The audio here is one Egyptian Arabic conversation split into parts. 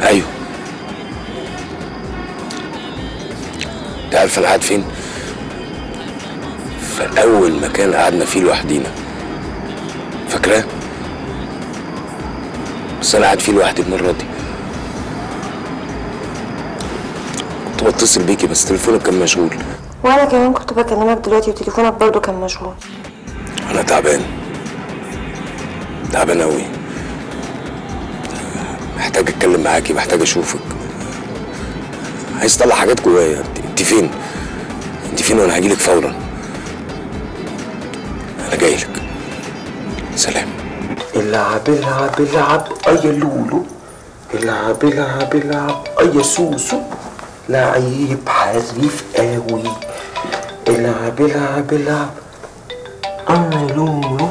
ايوه انت عارفه انا قاعد فين؟ في اول مكان قعدنا فيه لوحدينا فاكراه؟ بس انا قاعد فيه لوحدي المره دي كنت بتصل بيكي بس تليفونك كان مشغول وانا كمان كنت بكلمك دلوقتي وتليفونك برضو كان مشغول انا تعبان تعبان قوي محتاج اتكلم معاكي محتاج اشوفك عايز اطلع حاجات جوايا انت انت فين انت فين وانا هجيلك فورا انا جايلك سلام العب العب العب اي لولو العب العب العب اي سوسو لعيب حريف قوي العب العب العب اي لولو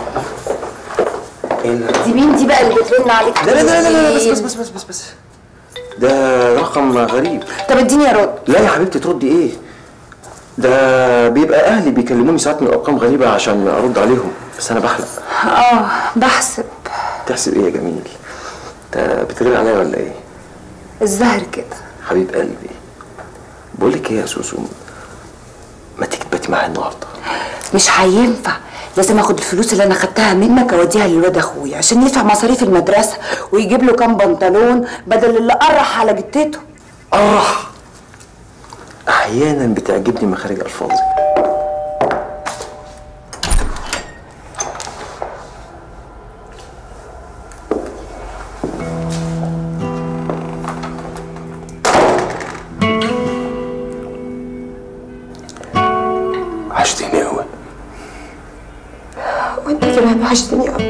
العب دي مين دي بقى اللي بترن عليك لا لا لا لا لا بس بس بس بس بس بس ده رقم غريب طب اديني يا رد لا يا حبيبتي تردي ايه ده بيبقى اهلي بيكلموني ساعات من ارقام غريبه عشان ارد عليهم بس انا بحلق اه بحسب تحسب ايه يا جميل انت بتغير عليا ولا ايه الزهر كده حبيب قلبي بقول لك ايه يا سوسو ما تيجي تباتي معايا النهارده مش هينفع لازم اخد الفلوس اللي انا خدتها منك اوديها للواد اخويا عشان يدفع مصاريف المدرسه ويجيب له كام بنطلون بدل اللي قرح على جتته قرح احيانا بتعجبني مخارج الفاظي وحشتيني قوي وانت كمان وحشتني قوي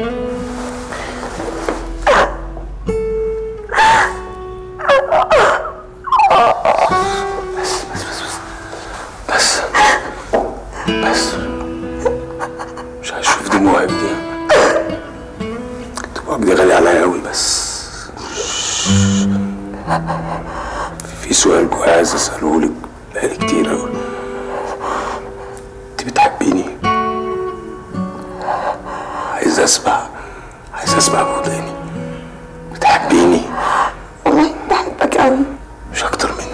بس بس مش هشوف دموعك دي دموعك دي غالية عليا قوي بس في سؤال جوايا عايز اساله لك بقالي كتير قوي انت بتحبيني عايز اسمع عايز اسمع بوداني بتحبيني والله بحبك قوي مش اكتر مني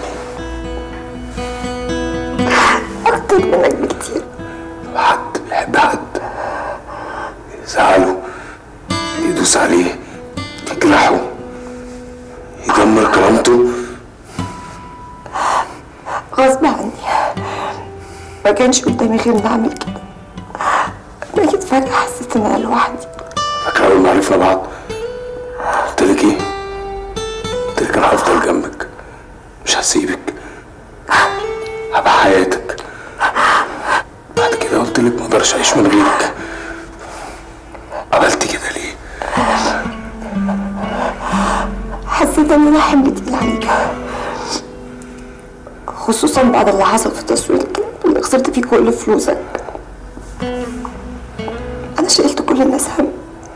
اكتر منك بكتير لو حد بيحب حد يزعله يدوس عليه يجرحه يدمر كرامته غصب عني ما كانش قدامي غير اني اعمل كده لكن فجأة حسيت ان انا لوحدي فاكرة أول ما عرفنا بعض قلت لك إيه؟ قلت لك أنا هفضل جنبك مش هسيبك هبقى حياتك بعد كده قلت لك ما اقدرش أعيش من غيرك عملت كده ليه؟ حسيت ان انا حمل تقيل عليك خصوصا بعد اللي حصل في التصوير اللي خسرت فيه كل فلوسك انا شلت كل الناس هم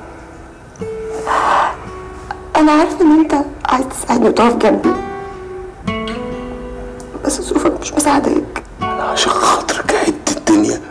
انا عارفه ان انت عايز تساعدني وتقف جنبي بس ظروفك مش مساعداك أنا عشان خاطرك هد الدنيا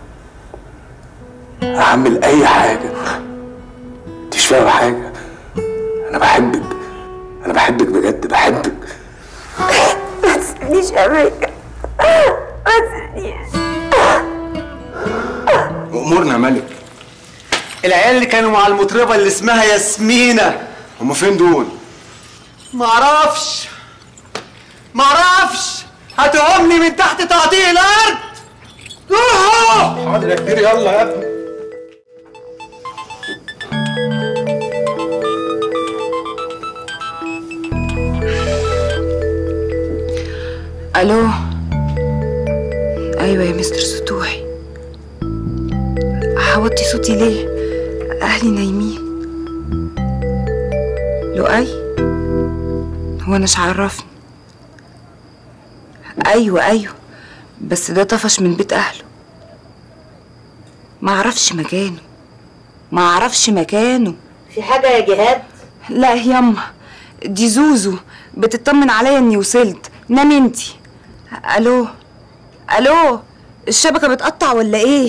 أعمل أي حاجة أنت مش فاهمة حاجة أنا بحبك أنا بحبك بجد بحبك ما تسيبنيش يا ميكا ما تسيبنيش امورنا يا ملك العيال اللي كانوا مع المطربه اللي اسمها ياسمينة هم فين دول معرفش معرفش هاتهم لي من تحت تقطيع الارض روحوا حاضر يا كبير يلا يا ابني الو ايوه يا مستر سطوحي حوطي صوتي ليه اهلي نايمين لؤي هو انا مش عرفني ايوه ايوه بس ده طفش من بيت اهله ما اعرفش مكانه ما اعرفش مكانه في حاجة يا جهاد لا ياما دي زوزو بتطمن عليا اني وصلت نامي انتي الو الو الشبكه بتقطع ولا ايه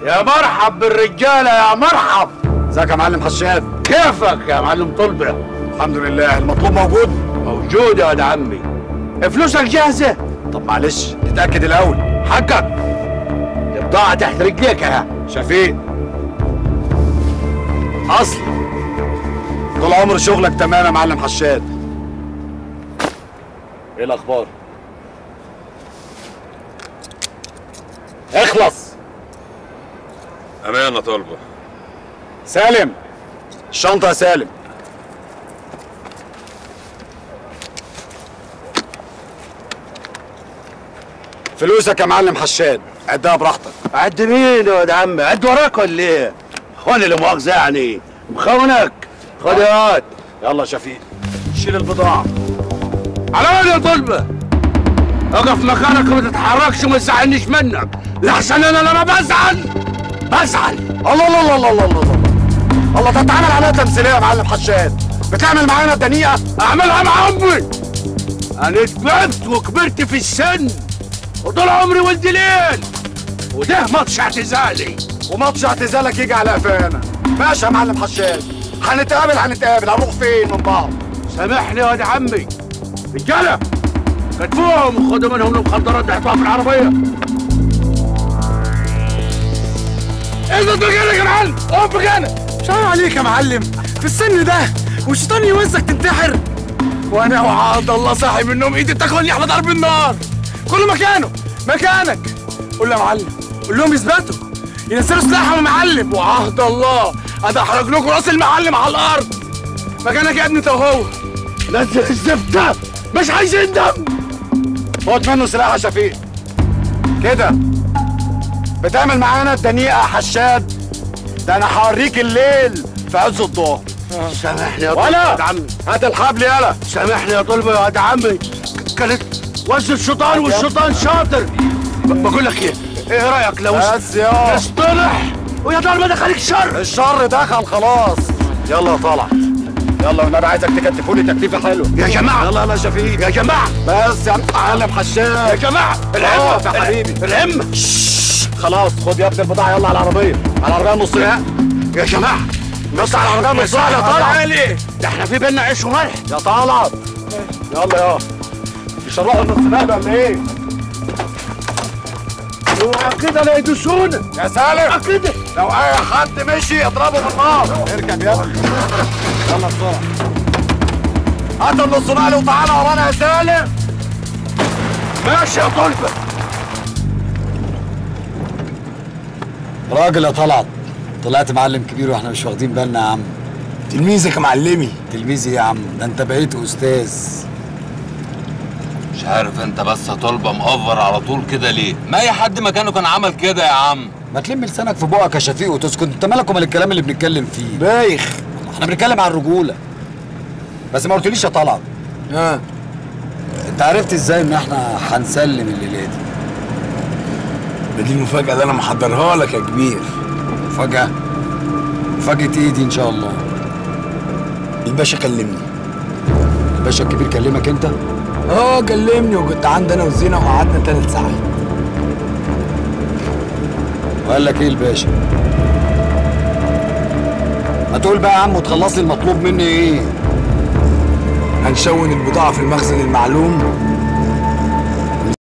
يا مرحب بالرجاله يا مرحب ازيك يا معلم حشاد كيفك يا معلم طلبه الحمد لله المطلوب موجود موجود يا ولد عمي فلوسك جاهزه طب معلش نتاكد الاول حقك البضاعه تحت رجليك اهي شفيق اصل طول عمر شغلك تمام يا معلم حشاد ايه الاخبار اخلص امانه طالبه سالم الشنطه يا سالم فلوسك يا معلم حشاد عدها براحتك عد مين يا ولد عمي عد وراك ولا ايه اخواني لا مؤاخذه يعني مخونك خد يا واد يلا يا شفيق شيل البضاعه على وين يا طلبه اقف مكانك وما تتحركش وما تزعلنيش منك لحسن انا لما بزعل بزعل الله الله الله الله الله الله الله ده اتعمل عليها تمثيليه يا معلم حشاد بتعمل معانا دنيئه اعملها مع امي انا كبرت وكبرت في السن وطول عمري ولد ليل وده ماتش اعتزالي وماتش اعتزالك يجي على قفانا ماشي يا معلم حشاد هنتقابل هنتقابل هنروح فين من بعض سامحني يا واد عمي رجاله كتفوهم وخدوا منهم المخدرات اللي حطوها في العربيه ايه ده رجالك يا معلم اقف مكانك شايف عليك يا معلم في السن ده والشيطان يوزك تنتحر وانا وعاد الله صاحي منهم ايدي تاكلني على ضرب النار كله مكانه مكانك قول له يا معلم قول لهم يثبتوا ينزلوا سلاحهم يا معلم وعهد الله ادحرج لكم راس المعلم على الارض مكانك يا ابني انت وهو نزل الزفته مش عايزين دم خد منه سلاح يا شفيق كده بتعمل معانا الدنيئه يا حشاد ده انا هوريك الليل في عز الظهر سامحني يا طلبه ولا يا واد عمي هات الحبل يلا سامحني يا طلبه يا واد عمي كانت وز الشيطان والشيطان شاطر ب- بقول لك ايه ايه رايك لو بس يا اصطلح ويا دار ما دخلك شر الشر دخل خلاص يلا يا طلعت يلا والنبي عايزك تكتفولي تكتيفه حلوه يا جماعه يلا يلا يا شفيق يا جماعه بس يا معلم يا حشاد جماعه اقف العمه يا حبيبي. العمه خلاص خد يا ابني البضاعه يلا على العربيه على العربيه النص يا يا جماعه بص على العربيه النص يا طلعت تعالى ده احنا في بينا عيش وملح يا طلعت يلا يا يشرحوا النص نقل ولا ايه اوعى كده لا يدوسونا يا سالم كده لو اي حد مشي اضربه بالنار اركب يا ابني يلا بسرعه هات النص نقل وتعالى ورانا يا سالم ماشي يا طلبه راجل يا طلعت طلعت معلم كبير واحنا مش واخدين بالنا يا عم تلميذك يا معلمي تلميذي إيه يا عم ده انت بقيت استاذ مش عارف انت بس طالبه مقفر على طول كده ليه؟ ما اي حد مكانه كان عمل كده يا عم ما تلم لسانك في بقك يا شفيق وتسكت انت مالك ومال الكلام اللي بنتكلم فيه بايخ احنا بنتكلم عن الرجوله بس ما قلتليش يا طلعت اه انت عرفت ازاي ان احنا هنسلم الليله دي ده دي المفاجأة اللي أنا محضرها لك يا كبير مفاجاه مفاجاه ايه دي ان شاء الله الباشا كلمني الباشا الكبير كلمك انت اه كلمني وكنت عندي أنا وزينة وقعدنا تلات ساعات وقال لك ايه الباشا ما تقول بقى يا عم وتخلص لي المطلوب مني ايه هنشون البضاعة في المخزن المعلوم